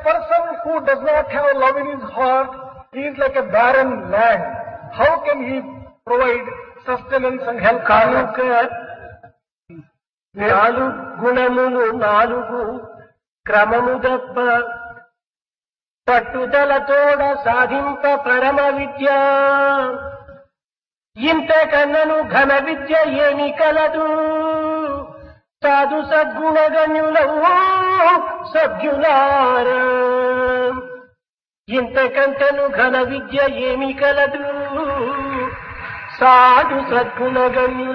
person who does not have love in his heart, he is like a barren land. How can he provide sustenance and help? కనుక నాలుగు గుణములు నాలుగు క్రమము దప్ప పట్టుదలతోడ సాధింప పరమ విద్య ఇంతకన్నను ఘన విద్య ఏమి కలదు సాధు సద్గుణగణ్యులవు సభ్యులార ఇంతకంటను ఘన విద్య ఏమి కలదు సాధు సద్గుణగణ్యుల